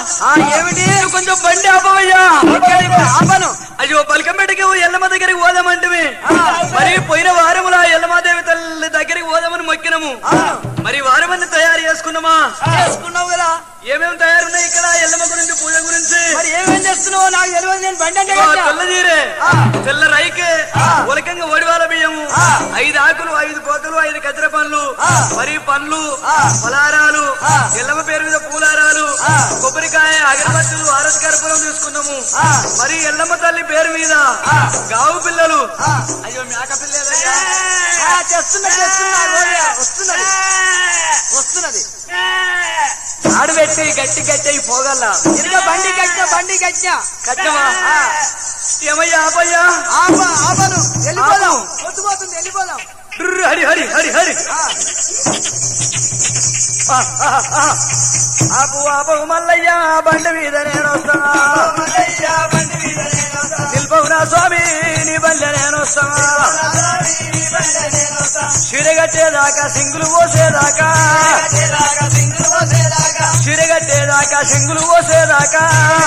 ఆ ఏమిటి కొంచెం బండి ఆపవయ్యా ఇక్కడ ఇప్పుడు ఆపను అయ్యో పలికంపేటకి ఎల్లమ్మ దగ్గరికి పోదామంటివి మరి పోయిన వారములా ఎల్లమాదేవి తల్లి దగ్గరికి పోదామని మొక్కినము మరి వారమని తయారు చేసుకున్నామా చేసుకున్నావు కదా ఏమేమి తయారున్నాయి ఇక్కడ ఎల్లమ్మ గురించి పూజ గురించి మరి ఏమేం చేస్తున్నావు నాకు తెలియదు నేను బండి అంటే ఆ, కట్టా. తెల్ల జీరే ఆ. తెల్ల రైకే ఉలకంగా ఒడివాల బియ్యము ఐదు ఆకులు ఐదు కోకలు ఐదు కచ్చర పండ్లు మరి పండ్లు పలారాలు ఎల్లమ్మ పేరు మీద పూలారాలు కొబ్బరికాయ అగరబత్తులు ఆరతి కర్పూరం తీసుకున్నాము మరి ఎల్లమ్మ తల్లి పేరు మీద గావు పిల్లలు అయ్యో మేక పిల్లలయ్యా ఆ, చేస్తున్నా చేస్తున్నా రోజా. వస్తున్నది వస్తున్నది ఆడబెట్టి గట్టి గట్టి అయి పోగల్లా ఇదిగో బండి కట్టా బండి కట్టా కట్టమా ఏమయ్యా ఆపయ్యా ఆప ఆపను వెళ్ళిపోదాం పొద్దుపోతుంది వెళ్ళిపోదాం డ్రు, హరి హరి హరి హరి ఆ, ఆ, ఆ, ఆ. ఆపు ఆపు మల్లయ్య బండి మీద నేను వస్తానా నిల్పవునా స్వామి నీ బండి నేను వస్తానా చిరగట్టేదాకా సింగులు పోసేదాకా చిరగట్టేదాకా సింగులు పోసేదాకా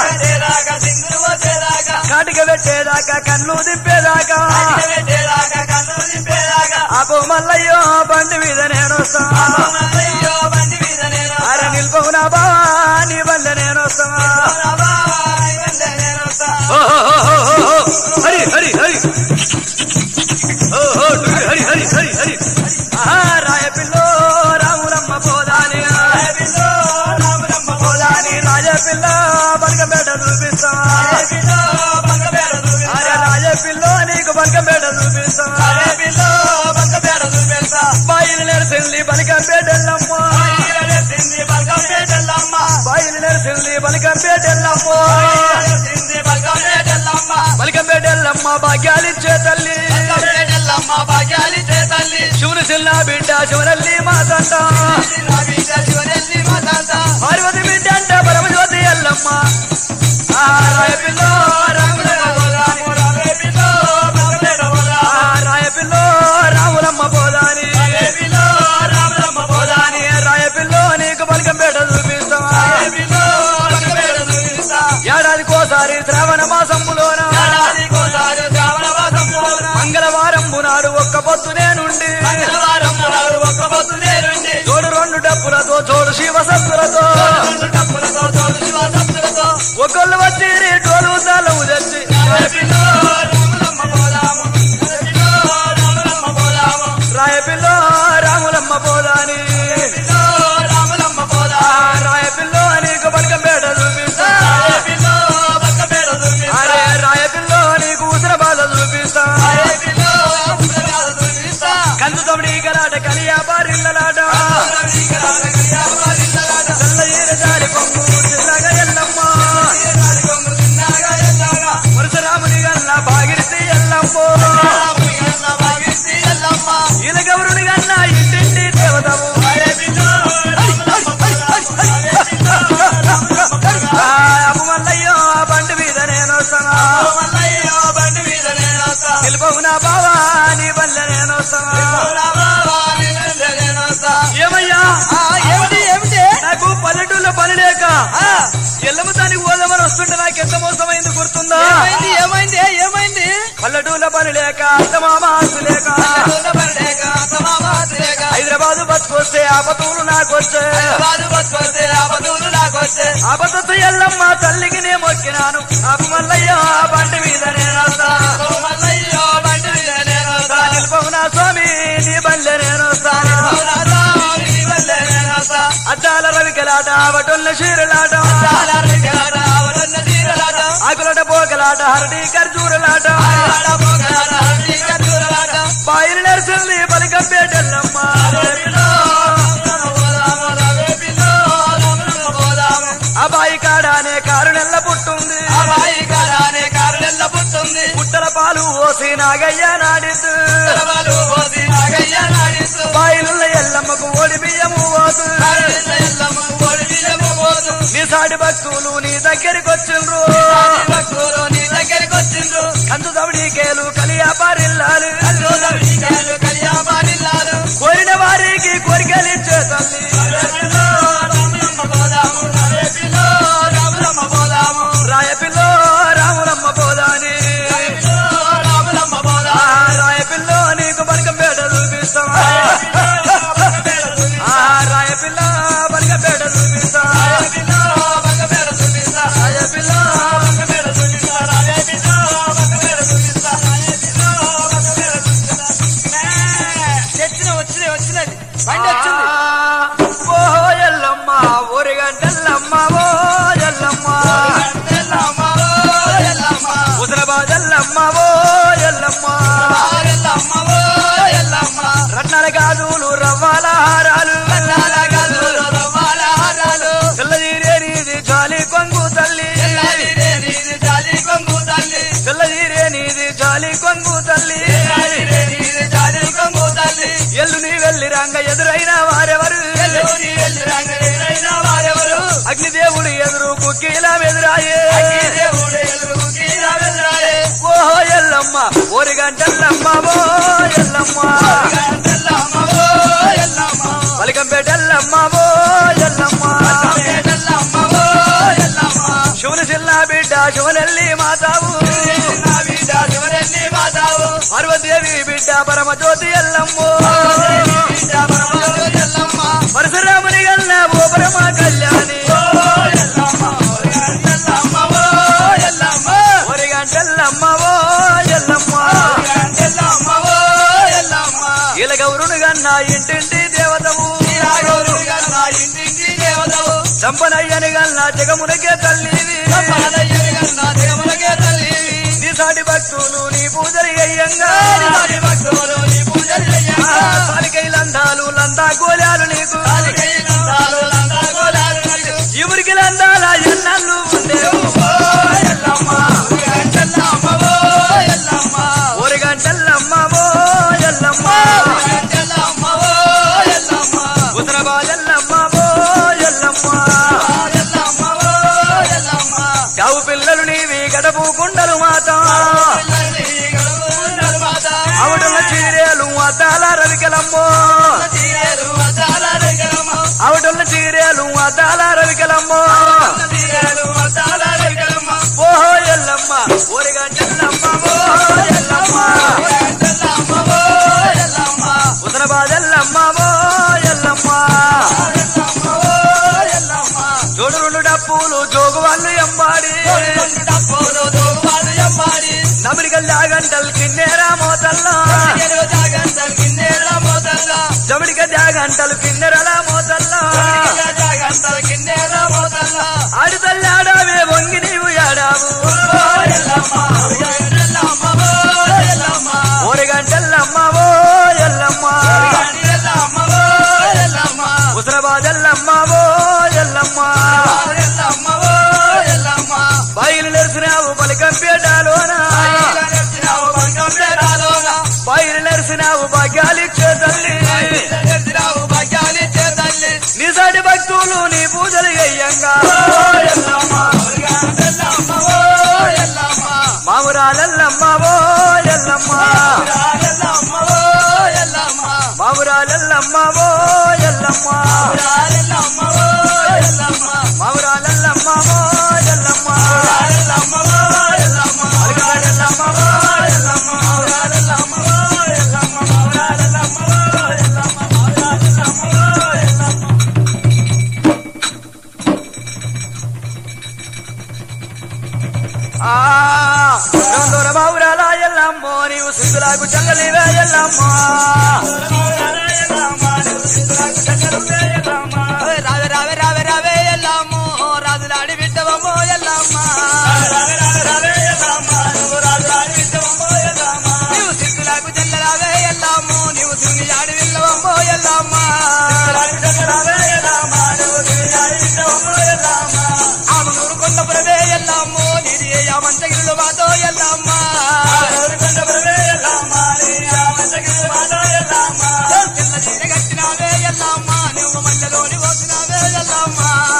కాటిక పెట్టేదాకా కన్ను దింపేదాకా ఆపు మల్లయ్యో బండి మీద నేను వస్తానా అరే నిల్పవునా బావా నీ బండి నేను వస్తానా ఓ, ఓ, ఓ, ఓ, ఓ, ఓ. హరి హరి హరి ఓ, ఓ, డు, హరి హరి హరి హరి ఆహా, రాయపిల్లో రాములమ్మ పోదాని పోదాని రాజపిల్ల బనకపేట చూపిస్తా అరే రాజపిల్లో నీకు బనకపేట చూపిస్తా బయలు నెరసింది బనకంపేటెల్లమ్మ బయలు నెరసింది బనకంపేటెల్లమ్మ బనకంపేటెల్లమ్మ భాగ్యాలిచ్చే తల్లి శివుని చిన్న బిడ్డ శివనల్లి మాతంట పార్వతి బిడ్డ అంటే పరమజ్యోతి ఎల్లమ్మ ఆ రాయపిల్లో రాములమ్మ పోదాని ఆ రాయపిల్లో రాములమ్మ పోదాని పోదాని రాయపిల్లో నీకు బలకంపేట చూపిస్తావా ఏడాదికోసారి శ్రావణ మాసంలోన మంగళవారం నాడు ఒక్క పొద్దు నేనుండి తోడు రెండు డప్పులతో తోడు శివసత్తులతో ఒకళ్ళు వచ్చి టోలు తాళము తెచ్చి రాయపిల్లో రాములమ్మ పోదాని ఆ రాయపిల్లో నీకు బలకంపేట చూపిస్తా అరే రాయపిల్లో నీకు ఉసిర బాధ చూపిస్తా కందు తమిడి గలాట కలియా బారిల్లలాట తెల్ల ఈర జారి పొంగు చిల్లగా ఎల్లమ్మ పరశురాముని గల్ల భాగిరితి ఎల్లమ్మ ఇలగౌరుని గన్న ఇంటింటి దేవతము ఆ అప్పు మల్లయ్యో ఆ బండి మీద నేను వస్తానా నిలుపవు నా బావా నీ వల్ల నేను వస్తానా ఏమయ్యా ఆ, ఏమిటి ఏమిటి నాకు పల్లెటూళ్ళలో పని లేక ఎల్లమ్మ దానికి పోదామని వస్తుంటే నాకు ఎంత మోసమైంది గుర్తుందా ఏమైంది ఏమైంది ఏమైంది పల్లెటూళ్ళ పని లేక అత్తమామ ఆసు లేక హైదరాబాద్ బతుకొస్తే ఆపతూలు నాకొస్తే ఆపతత్తు ఎల్లమ్మ తల్లికి నే మొక్కినాను ఆపు మల్లయ్య ఆ బండి మీద నేను నిలుపవు నా స్వామి నీ బల్లె నేను వస్తాను అద్దాల రవికలాట ఆవటొల్ల చీరలాట ఆకులట పోకలాట హరటి ఖర్జూరలాట బాయిలు నడిచింది బలికంపేటెల్లమ్మ ఆ బాయి కాడానే కారు నెల్ల పుట్టుంది పుట్టల పాలు ఓసి నాగయ్య నాడిద్దు బాయిలున్న ఎల్లమ్మకు ఓడి బియ్యము పోదు నీ సాటి భక్తులు నీ దగ్గరికి వచ్చిండ్రు కందు దవడికేలు కలియాపారిల్లాలు కోరిన వారికి కోరికలిచ్చే తల్లి ఎదురంగ ఎదురైన వారెవరు అగ్నిదేవుడు ఎదురు కుక్కీలా ఎదురాయే ఓహో ఎల్లమ్మ ఓరి గంటల్లమ్మ ఓ ఎల్లమ్మ పలికంపేట ఎల్లమ్మ ఓ ఎల్లమ్మ శివుని చిన్న బిడ్డ శివనెల్లి మాతావు పార్వదేవి బిడ్డ పరమజ్యోతి ఎల్లమ్మో పరశురాముని గల్ల ఓ పరమ కళ్యాణి ఓరి గంటల్లమ్మ ఓ ఎల్లమ్మ ఇలా గౌరుని గన్న ఇంటింటి దేవతవు చంపనయ్యని గల్ల జగమునకే తల్లివి నీ సాటి భక్తులు నీ పూజలు అయ్యంగా సాలికై లందాలు లందా గోళాలు నీకు ఎవరికి లందాల ఎన్నల్లు ఉండేవు ఓరి గంటల్లమ్మ ఓ ఎల్లమ్మ ఉత్తరబాలెల్లమ్మ ఓ ఎల్లమ్మ కావు పిల్లలు నీవి గడపు కుండలు మాత ఆవిడల చీరేలు అద్దాల రవికలమ్మో ఆవిడల చీరేలు అద్దాల రవికలమ్మో ఓహో ఎల్లమ్మ ఓరి గంటల్లమ్మ ఓ ఎల్లమ్మ ఉత్తరబాలెల్లమ్మ ఓ ఎల్లమ్మ జోడు రెండు డప్పులు జోగు వాళ్ళు ఎంబాడి నమిరికల్ జాగంటల్ కిన్నెరా మోతల్లా జమిడిక జాగంటలు కిన్నెరల మోతల్లా ఆడితల్లి ఆడావే వంగి నీవు ఆడావు ఓరి గంటల్లమ్మ ఓ ఎల్లమ్మ ఉసరబాదెల్లమ్మ ఓ ఎల్లమ్మ బయలు నెరిసినావు పలికంపేటలోన బయలు నెరిసినావు భాగ్యాలిచ్చే తల్లి నీ సాటి భక్తులు నీ పూజలు అయ్యంగా మామురాలెల్లమ్మ ఓ ఎల్లమ్మ మామురాలెల్లమ్మ ఓ ఎల్లమ్మ మామురాలెల్లమ్మ ఓ ఎల్లమ్మ అలగాడెల్లమ్మ ఓ ఎల్లమ్మ ఆ రందోర బావురాల ఎల్లమ్మో నీవు సిద్ధులకు చంగలివే ఎల్లమ్మ రావే రావే రావే రావే ఎల్లమ్మో రాజులాడి బిడ్డవమ్మో ఎల్లమ్మ నీవు సిద్ధులకు చెల్లరావే ఎల్లమ్మో నీవు తిరిగి ఆడి విల్లవమ్మో ఎల్లమ్మ ఆమనూరు కొండపురవే ఎల్లమ్మో నీది యామంతగిరిలో మాతో ఎల్లమ్మ తెల్ల చీర కట్టినావే ఎల్లమ్మ నువ్వు మధ్యలోని పోసినావే ఎల్లమ్మ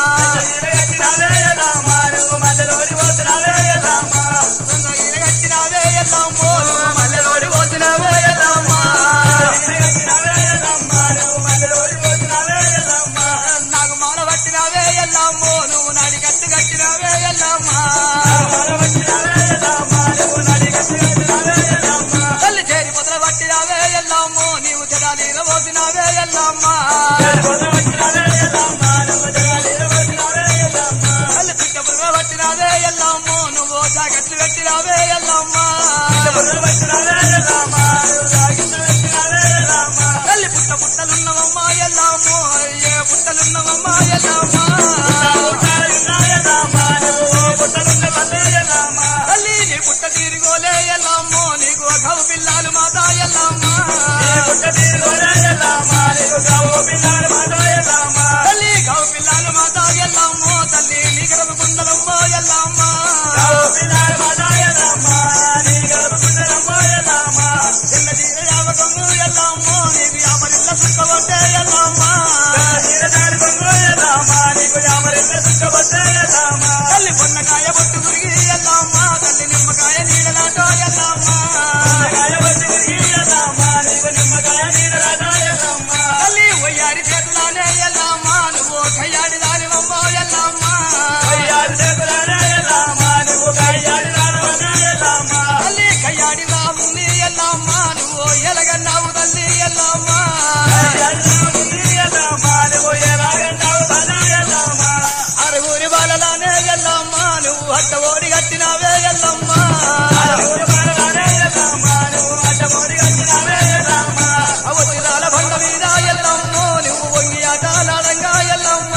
సొంత చీర కట్టినావే ఎల్లమ్మో నువ్వు మధ్యలోని పోసినావే ఎల్లమ్మ నాకు మాల పట్టినావే ఎల్లమ్మో నువ్వు నాడి కట్టు కట్టినావే ఎల్లమ్మ తల్లి చేరి పొదల పట్టినావే ఎల్లమ్మో నీవు చెడాలీల పోసినావే ఎల్లమ్మ తల్లి పిట్ట పుల్ల పట్టినావే ఎల్లమ్మో నువ్వు జాకెట్లు కట్టినావే ఎల్లమ్మ తల్లి పుట్ట పుట్టలున్నవమ్మ ఎల్లమ్మో ఏ పుట్టలున్నవమ్మ ఎల్లమ్మ తల్లి నీ పుట్ట తీరుగోలే ఎల్లమ్మో నీకు అఘవు పిల్లాలు మాతా ఎల్లమ్మ తల్లి గవు పిల్లాలు మాతా ఎల్లమ్మో తల్లి నీ గర్భ కుండలమ్మో ఎల్లమ్మ చిన్న తీర యావకము ఎల్లమ్మో నీకు యాపరిల్ల సుఖవట్టే తల్లి పొన్నకాయ బొట్టు గురిగి ఎల్లమ్మ తల్లి నిమ్మకాయ నీడలాటో ఎల్లమ్మ తల్లి వయ్యారి చేతులానే ఎల్లమ్మ నువ్వు కయ్యాడి దానివమ్మ ఎల్లమ్మ తల్లి కయ్యాడి రాముని ఎల్లమ్మ నువ్వు ఎలగన్నావు తల్లి ఎల్లమ్మ అరుగురి బాలలానే ఎల్లమ్మ నువ్వు అట్ట ఓడి కట్టినావే ఎల్లమ్మ అవతిరాల బండ మీద ఎల్లమ్మ నువ్వు వంగి ఆటలాడంగా ఎల్లమ్మ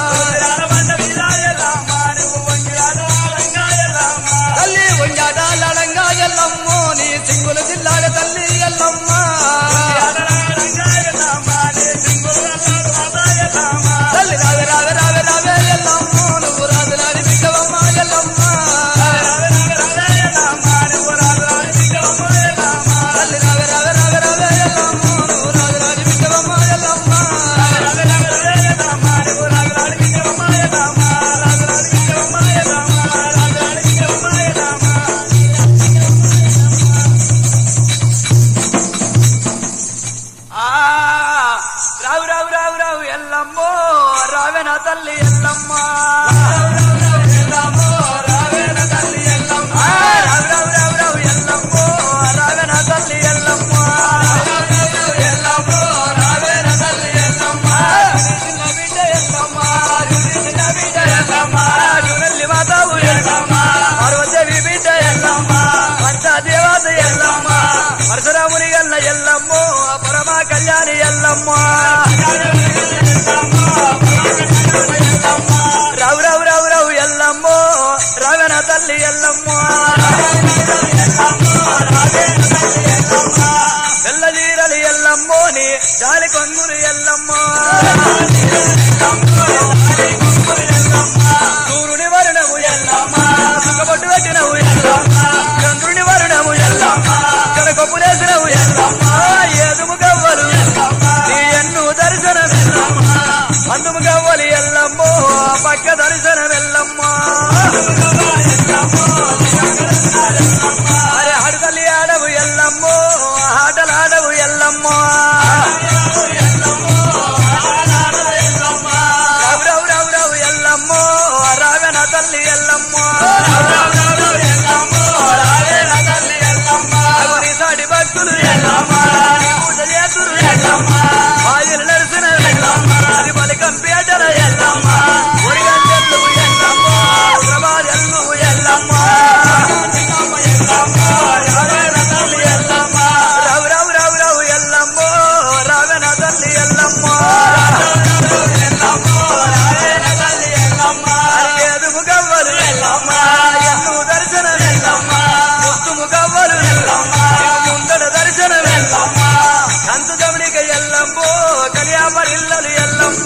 తల్లి వంగి ఆటలాడంగా ఎల్లమ్మ నీ సింగులు జిల్లాల తల్లి ఎల్లమ్మ తల్లి రావే రావే రావే రావే ఎల్లమ్మ నువ్వు రాజు రాని బిడ్డవమ్మ ఎల్లమ్మ తల్లి రావే రావే రావే రావే ఎల్లమ్మ నువ్వు రాజు రాని బిడ్డవమ్మ ఎల్లమ్మ ఆ రావు రావు రావు రావు ఎల్లమ్మో రావే నా తల్లి ఎల్లమ్మ ఆ, రావు రావు రావు రావు ఎల్లమ్మో రావే నా తల్లి ఎల్లమ్మ చిన్న బిడ్డ ఎల్లమ్మ చిన్న బిడ్డ ఎల్లమ్మ జునల్లి మాతావు ఎల్లమ్మ పార్వదేవి బిడ్డ ఎల్లమ్మ పంచదేవత ఎల్లమ్మ పరశురాముని గల్ల ఎల్లమ్మో పరమా కళ్యాణి ఎల్లమ్మ రావు రావు రావు రావు ఎల్లమ్మో రావణ తల్లి ఎల్లమ్మో తెల్ల జీరలు ఎల్లమ్మోని జాలి కొంగులు ఎల్లమ్మో సూర్యుని వరుణము ఎల్లమ్మ సుఖపట్టు పెట్టినవు ఎల్లమ్మ చంద్రుని వరుణము ఎల్లమ్మ కనకొప్పులేసినవు ఎల్లమ్మ ఏదుము గవ్వలు నీ ఎన్ను దర్శనం ఎల్లమ్మ అందుము గవ్వలి ఎల్లమ్మో పక్క దర్శనం ఎల్లమ్మ అరే హడతల్లి ఆడవు ఎల్లమ్మో ఆటలాడవు ఎల్లమ్మో రావు రావు రావు రావు ఎల్లమ్మో రావణ తల్లి ఎల్లమ్మో అగుని సాటి భక్తులు ఎల్లమ్మ పూజ చేతురు ఎల్లమ్మ ఆయులు నరసిన ఎల్లమ్మ అది బలికం పేటల ఎల్లమ్మ ఒరిగంటెల్లు ఎల్లమ్మ ప్రభాజల్లు ఎల్లమ్మ రావు రావు రావు రావు ఎల్లమ్మో రావణ తల్లి ఎల్లమ్మో అరిగేదుము గవ్వలు ఎల్లమ్మ ఎన్ను దర్శనం ఎల్లమ్మ ముత్తుము గవ్వలు ఎల్లమ్మ ముందడ దర్శనం ఎల్లమ్మ కంతు గమనిక ఎల్లమ్మో కళ్యామరిల్లలు ఎల్లమ్మ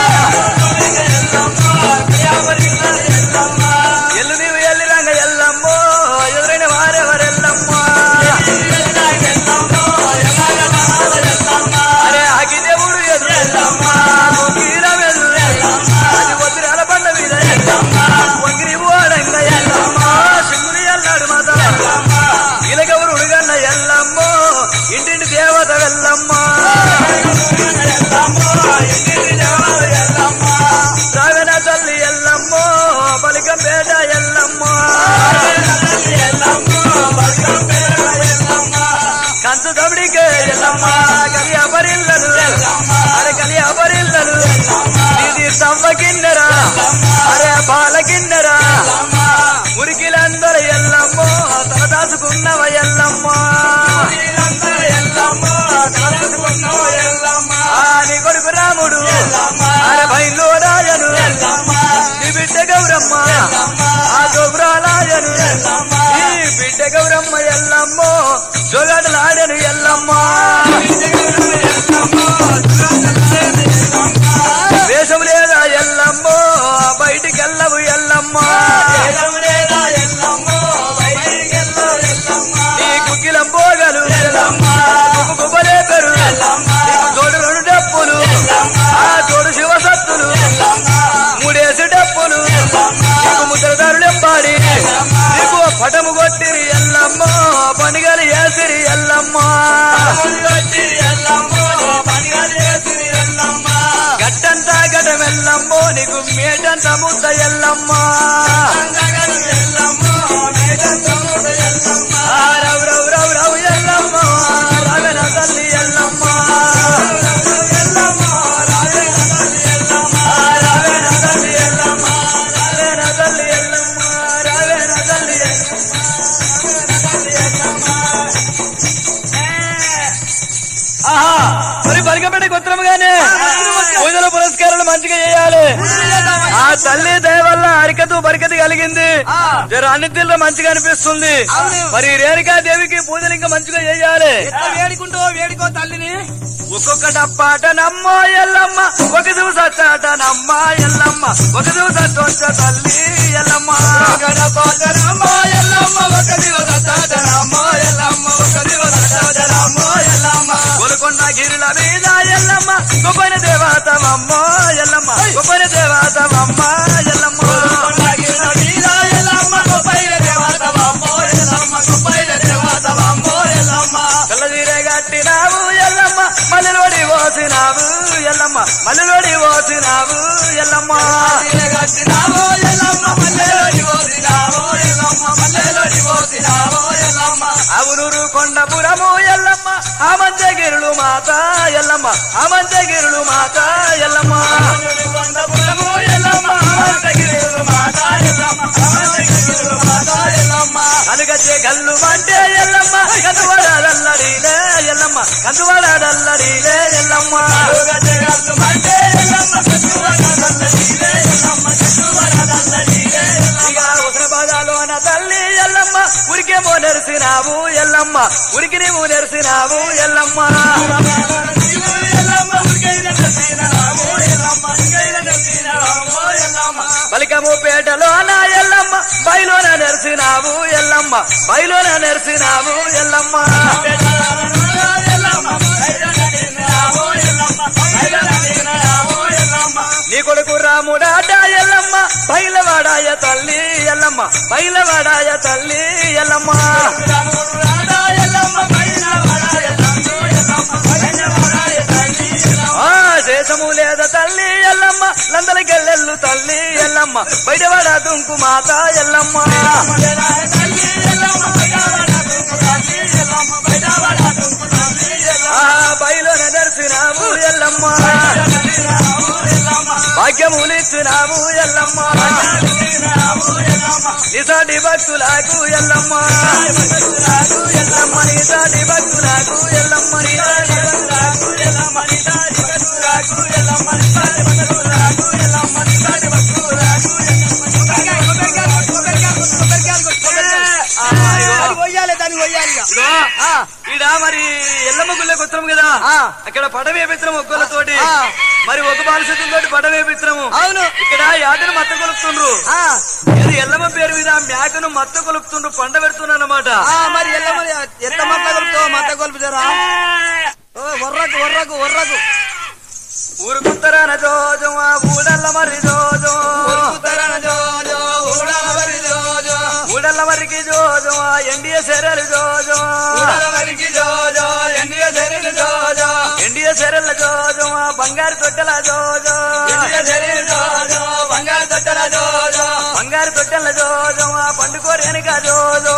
ఎల్లు నీవు ఎల్లి రంగ ఎల్లమ్మో ఎదురైన వారెవరెల్లమ్మ అరే ఆగి దేవుడు ఎదురు ఎల్లమ్మ మొక్కిరం ఎదురు ఎల్లమ్మ అది వదిరాల బండ మీద ఎల్లమ్మ వంగిరి ఓడంగ ఎల్లమ్మ సింగుని ఎల్లాడు మాత ఇలగవురు ఉడుగన్న ఎల్లమ్మో ఇంటింటి దేవత వెళ్ళమ్మ రావణ తల్లి ఎల్లమ్మో బలికం పేట ఎల్లమ్మ కంచు దబడికే ఎల్లమ్మ కలియాపరిల్లలు అరే కలియాపరిల్లలు ఇది తవ్వ కిన్నెరా అరే బాల కిన్నెరా మురికిలందరూ ఎల్లమ్మో తల దాచుకున్నవ ఎల్లమ్మో ఆ నీ కొడుకు రాముడు అరే బయలు రాయను నీ బిడ్డ గౌరమ్మ ఆ గౌరాలాయను ఈ బిడ్డ గౌరమ్మ ఎల్లమ్మో జోగాటలాడను ఎల్లమ్మ వేషం లేదా ఎల్లమ్మో బయటికెళ్ళవు ఎల్లమ్మ నీ కుక్కిలం పోగలు కుక్కు కుబ్బలే పెరు నీకు తోడు రెండు డప్పులు ఆ తోడు శివసత్తులు మూడేసి డప్పులు పటము కొట్టిరి ఎల్లమ్మ పనిగలి ఏసిరి ఎల్లమ్మ గట్టంతా గడం ఎల్లమ్మో నీకు మేటంత ముద్ద ఎల్లమ్మ ఆ రవ్ రవ్ రవ్ రవ్ ఎల్లమ్మ రవెన తల్లి ఎల్లమ్మ ఆ రవెన తల్లి ఎల్లమ్మ రవెన తల్లి ఎల్లమ్మ రవెన తల్లి ఆహా మరి బలికపేట గోత్రముగానే పూజల పురస్కారాలు మంచిగా చేయాలి ఆ తల్లి దయ వల్ల అరికతు బరికతి కలిగింది జర అన్ని తీర్లు మంచిగా అనిపిస్తుంది మరి రేణుకా దేవికి పూజలు ఇంకా మంచిగా చేయాలి వేడుకుంటూ వేడుకో తల్లిని ఒక్కొక్క డప్పాట నమ్మో ఎల్లమ్మ ఒక దివసట నమ్మ ఎల్లమ్మ ఒక దివస తల్లి ఎల్లమ్మ గోల్కొండ గిరిల మీద ఎల్లమ్మ గొప్పని దేవతమమ్మ ఎల్లమ్మ గొప్పని దేవతమమ్మ ఎల్లమ్మ కళ్ళదీరే కట్టినావు ఎల్లమ్మ మల్లెలోడి పోసినావు ఎల్లమ్మ మల్లెలోడి పోసినావు ఎల్లమ్మ అవునూరు కొండపురము ఎల్లమ్మ ఆమంతగిరులు మాత ఎల్లమ్మ ఆమంతగిరులు మాత ఎల్లమ్మ కనుగచ్చే గల్లు మంటే ఎల్లమ్మ కందువాడల్లడిలే ఎల్లమ్మ కందువాడల్లడిలే ఎల్లమ్మ ఇక ఉత్తర భాగాలోన తల్లి ఎల్లమ్మ ఉరికేమో నెరిసినావు ఎల్లమ్మ ఉరికి నీవు నెరిసినావు ఎల్లమ్మ బలికము పేటలోన ఎల్లమ్మ బయలోన నెరిసినావు ఎల్లమ్మ బయలోన నెరిసినావు ఎల్లమ్మ నీ కొడుకు రాముడాట ఎల్లమ్మ బయలవాడాయ తల్లి ఎల్లమ్మ బయలవాడాయ తల్లి ఎల్లమ్మ ఆ దేశము లేదా తల్లి ఎల్లమ్మ లందలకెళ్ళెల్లు తల్లి ఎల్లమ్మ బయటవాడ దుంకు మాత ఎల్లమ్మ ఆ బయలున దర్శనాము ఎల్లమ్మ భాగ్యములిచ్చినాము ఎల్లమ్మ నిసాటి భక్తులకు ఎల్లమ్మ ఎల్లమ్మ నిసాటి భక్తులకు ఎల్లమ్మ నిసాటి భక్తులకు ఎల్లమ్మ నిసాటి భక్తులకు ఎల్లమ్మ నిసాటి భక్తులకు ఎల్లమ్మ నిసాటి భక్తులకు దాన్ని కొయ్యాలి దాన్ని కొయ్యాలి ఇక. ఇదిగో, ఈడ మరి ఎల్లమ్మ గుళ్ళకి వస్తున్నాం కదా ఆ. అక్కడ పడవే పిత్రం ఒక్కలతోటి ఆ. మరి ఒక బాలశక్తులతోటి పడవే పిత్రము అవును ఇక్కడ యాటను మత్త కొలుపుతుండ్రు ఆ, ఇది ఎల్లమ్మ పేరు మీద మేకను మత్త కొలుపుతుండ్రు పండ పెడుతున్నారు అన్నమాట ఆ, మరి ఎల్లమ్మ ఎంత మత్త కొలుపుతావు మత్త కొలుపుతారా ఓ, వర్రకు వర్రకు వర్రకు ఊరుకుంటారా జోజం ఊడల్ల మరి జోజం ఊడల్ల మరికి జోజం ఎన్డీఏ సెరలు జోజం ఎన్డీఏ సెరల జోజం బంగారు తొట్టెల జోజం బంగారు తొట్టెల జోజం పండుకోరు వెనుక జోజం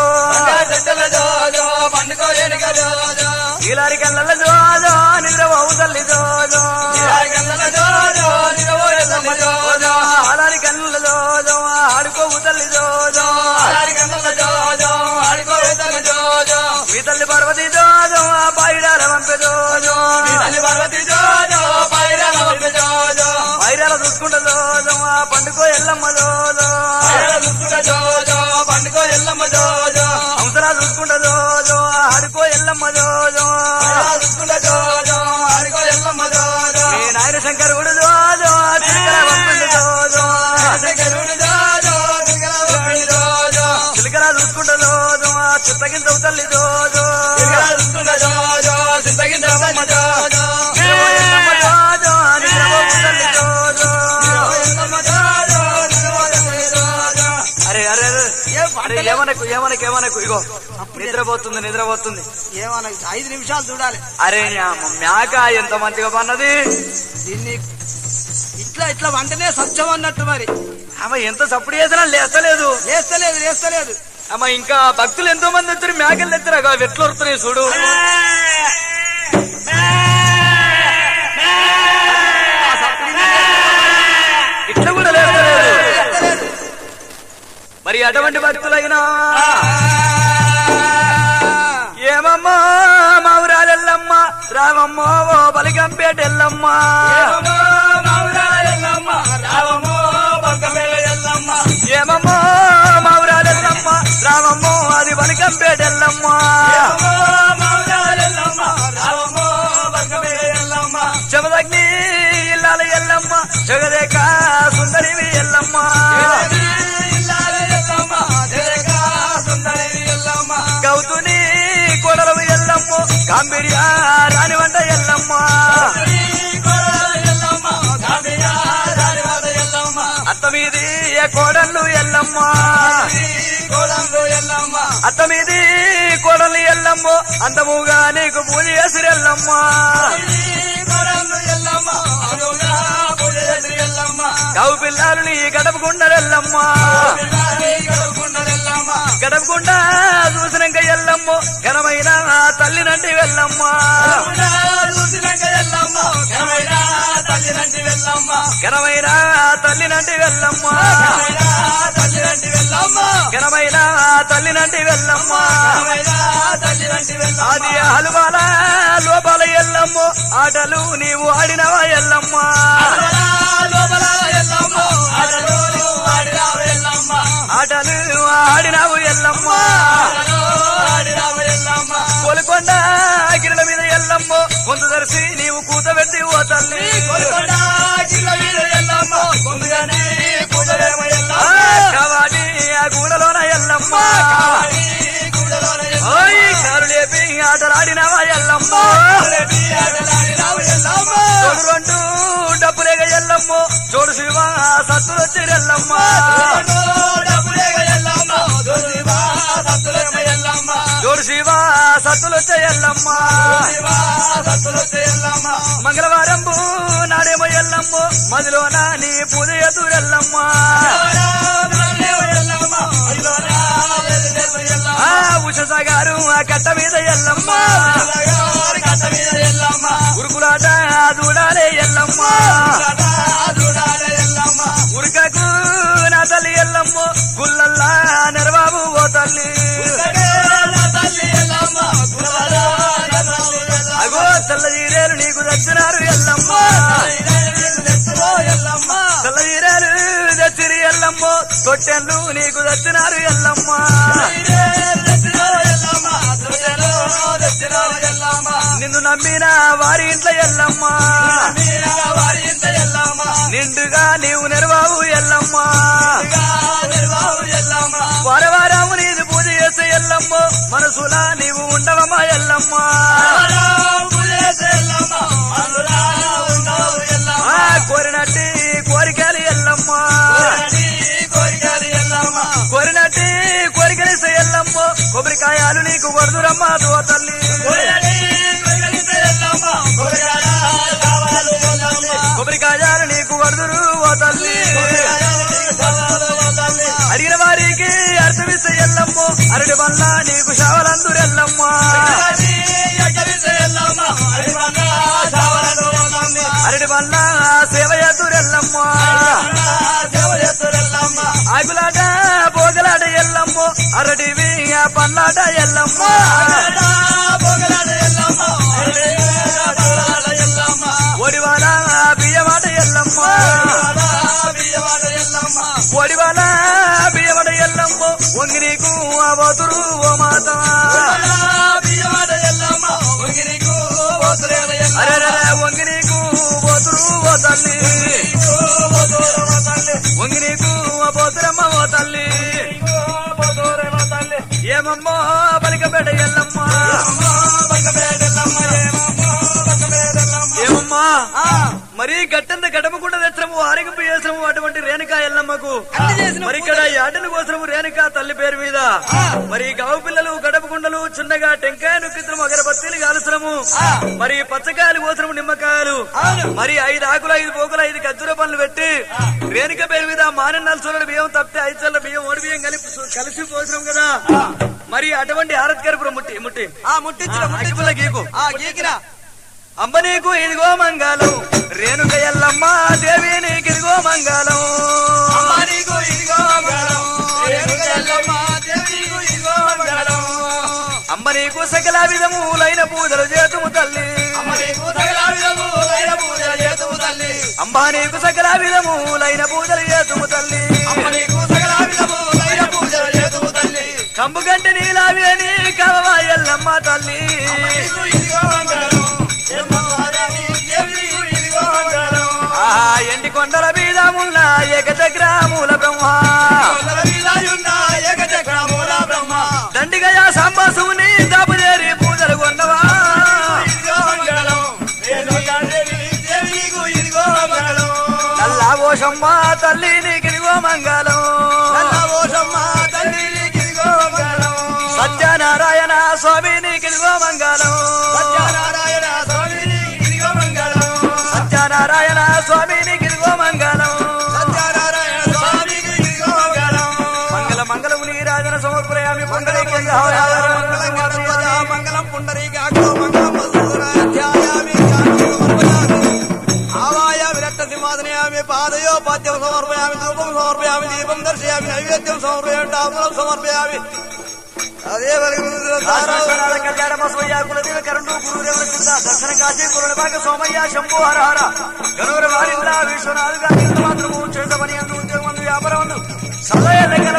ఈలారి కళ్ళ జోజం నిద్ర తల్లి జోజం ఆలారి కళ్ళ జోజం ఆడుకోవు తల్లి జోజం మీ తల్లి పార్వతి జోజం బయడాల వంపే జోజం బయడాల చూసుకుంట జోజం పండుకో ఎల్లమ్మ జోజం హంసరా చూసుకుంట జోజం ఆడుకో ఎల్లమ్మ జోజం మీ నాయన శంకరుడు జోజం చిలకల వంపిండు జోజం చిలకల చూసుకుంట జోజం చిత్తగించవు తల్లి జోజం ఎల్లమ్మ జోజం నిద్రపోవు తల్లి జోజం అరే అరే అరే. ఏం అరే పట్టలేదు. ఏమనకు ఏమనకు ఏమనకు ఇగో నిద్రపోతుంది నిద్రపోతుంది ఏమన్నా ఐదు నిమిషాలు చూడాలి అరే నీ అమ్మ, మేక ఎంత మంచిగా పన్నది దీన్ని ఇట్లా ఇట్లా వంటనే సత్యం అన్నట్టు మరి అమ్మ ఎంత సప్పుడు చేసినా లేస్తలేదు లేస్తలేదు లేస్తలేదు అమ్మ ఇంకా భక్తులు ఎంతో మంది వచ్చారు మేకలు ఎత్తారు అవి ఎట్లా వస్తున్నాయి చూడు ఆ సప్పుడు ఇట్లా కూడా లేస్తలేదు లేస్తలేదు మరి అటువంటి భక్తులైనా ఏమమ్మా మౌరాలెల్లమ్మ రావమ్మో ఓ బలిగంపేటెల్లమ్మ ఏమమ్మో మౌరాలెల్లమ్మ రావమ్మో అది బలిగంపేటెల్లమ్మ జమదగ్ని ఇల్లాల ఎల్లమ్మ జగదేక సుందరివి ఎల్లమ్మ గౌతుని కొడలవి ఎల్లమ్మ గాంభీర్య రాని వంట ఎల్లమ్మ అత్త మీది కోడళ్ళు ఎల్లమ్మ అత్త మీది కోడలు ఎల్లమ్మ అందముగా నీకు పూజ చేసిరు ఎల్లమ్మ గవు పిల్లలు నీ గడపకుండరెల్లమ్మ గడపకుండా చూసినాక ఎల్లమ్మ ఘనమైన ఆ తల్లినంటి వెళ్ళమ్మ ఘనమైన ఆ తల్లినంటి వెళ్ళమ్మ ఘనమైన ఆ తల్లినంటి వెళ్ళమ్మ అది హలువాల లోపల ఎల్లమ్మ ఆటలు నీవు ఆడినవా ఎల్లమ్మ ఆటలు ఆడినావు ఎల్లమ్మ కొలుకొండ గిరల మీద ఎల్లమ్మ కొంత దర్శి నీవు కూతబెట్టి ఓ తల్లి ఆ, కవాడి ఆ గూడలోన ఎల్లమ్మ ఓయ్ కారు లేపి ఆటలాడినవా ఎల్లమ్మ జోడు రెండు డబ్బులేగ ఎల్లమ్మ జోడు శివ సత్తులొచ్చి ఎల్లమ్మ జోడు శివ సత్తులొచ్చే ఎల్లమ్మ మంగళవారం నాడేమో ఎల్లమ్మ మదిలోన నీ పూజ ఎదురెల్లమ్మ ఆ ఉషస గారు ఆ కట్ట మీద ఎల్లమ్మ ఉరుకులాట దూడాలే ఎల్లమ్మ ఉరకకు నా తల్లి ఎల్లమ్మ గుల్లల్లా నెరబాబు ఓ తల్లి అగో తెల్ల జీరేలు నీకు తెచ్చినారు ఎల్లమ్మ తెల్ల జీరేలు తెచ్చిరి ఎల్లమ్మ తొట్టెళ్ళు నీకు తెచ్చినారు ఎల్లమ్మ నిన్ను నమ్మిన వారి ఇంట్లో ఎల్లమ్మ నిండుగా నీవు నెరవావు ఎల్లమ్మ వారవారాము నీది పూజ చేసే ఎల్లమ్మ మనసులా నీవు ఉండవమ్మా ఎల్లమ్మ ఆ కోరినట్టి కోరికలు ఎల్లమ్మ కోరినట్టి కోరికలు ఎల్లమ్మ కొబ్బరికాయలు నీకు కొడుదురమ్మా దో తల్లి కొబ్బరికాయలు నీకు కొడుదురు ఓ తల్లి అడిగిన వారికి అర్థమిస్తే ఎల్లమ్మ అరటి వల్ల నీకు శావలందురు ఎల్లమ్మ అరటి వల్ల సేవ ఎదురు ఎల్లమ్మ ఆగులాట పోగలాట ఎల్లమ్మ అరటివి పన్నాట ఎల్లమ్మ ఒడివాల బియ్యమాట ఎల్లమ్మ ఒడివాల బియ్యమాట ఎల్లమ్మ వంగి నీకు ఆ బతురు ఓ మాత అరే వంగి నీకు బోతురు ఓ తల్లి వంగి నీకు ఆ బోతురమ్మ ఓ తల్లి ఏమమ్మో బలికపేట ఎల్లమ్మ ఏమమ్మా మరి గట్టంత గడపకుండా తెచ్చము ఆరగింపు చేసాము అటువంటి రేణుకా ఎల్లమ్మ మాయమ్మకు అన్ని చేసిన మరి ఇక్కడ ఈ ఆటల కోసం రేణుక తల్లి పేరు మీద మరి గవ పిల్లలు గడప గుండలు చిన్నగా టెంకాయ నొక్కిత్రము అగరబత్తీలు కాలుసరము మరి పచ్చకాయలు కోసరము నిమ్మకాయలు మరి ఐదు ఆకులు ఐదు పోకులు ఐదు ఖర్జూర పనులు పెట్టి రేణుక పేరు మీద మానన్నాలు చూడడు బియ్యం తప్పితే ఐదు చల్ల బియ్యం ఓడి బియ్యం కలిపి కలిసి పోసినాం కదా మరి అటువంటి ఆరత్కరపురం ముట్టి ముట్టి ఆ ముట్టించిన అగ్గిపుల్ల గీకు ఆ గీకినా అంబ నీకు ఇదిగో మంగళం రేణుక ఎల్లమ్మ దేవి నీకు ఇదిగో మంగళం అమ్మ నీకు ఇదిగో మంగళం రేణుక ఎల్లమ్మ దేవి నీకు ఇదిగో మంగళం అంబ నీకు సకల విధములైన పూజలు చేతుము తల్లి అమ్మ నీకు సకల విధములైన పూజలు చేతుము తల్లి అంబా నీకు సకల విధములైన పూజలు చేతుము తల్లి అమ్మ నీకు సకల విధములైన పూజలు చేతుము తల్లి కంబు గంటి నీలావి అని కవవా ఎల్లమ్మ తల్లి నీకు ఇదిగో మంగళం ఎల్లమ్మ దేవి దేవి నీకు ఇదిగో మంగళం ఆ ఎండి కొండల మీద ఉన్న ఏకచక్రమూల బ్రహ్మ కొండల మీద ఉన్న ఏకచక్రమూల బ్రహ్మ దండిగయా సాంబాసుని దాపుదేరి పూజలు కొన్నవా ఇదిగో మంగళం రేణుక దేవి దేవి నీకు ఇదిగో మంగళం నల్లా ఓషమ్మ తల్లి నీకు ఇదిగో మంగళం నల్లవోషమ్మ తల్లి నీకు ఇదిగో మంగళం సత్యనారాయణ స్వామి నీకు ఇదిగో మంగళం సత్యనారాయణ స్వామి నీకు ఇదిగో మంగళం సత్యనారాయణ స్వామి నీకు ఇదిగో మంగళం సత్యనారాయణ స్వామి నీకు ఇదిగో మంగళం మంగళ మంగళము నీరాజన సమర్పయామి మంగళం మంగళం గణపత మంగళం పుండరీకాక్షో మంగళం మధుసూదనాధ్యాయామి జ్ఞానం సమర్పయామి ఆవాయ విరక్త సింహాసనయామి పాదయో పాద్యం సమర్పయామి ధూపం సమర్పయామి దీపం దర్శయామి నైవేద్యం సమర్పయామి తాంబూలం సమర్పయామి అదే కళ్యాణ బసవయ్య కులదేవ కరుణు గురుదేవుల చింత దర్శన కాశీ కురుల భాగ సోమయ్య శంభు హర హర గనువర వారింద్ర విశ్వనాథ్ గారి మాత్రము చేత పని అందు ఉద్యోగం అందు వ్యాపారం అందు సదయ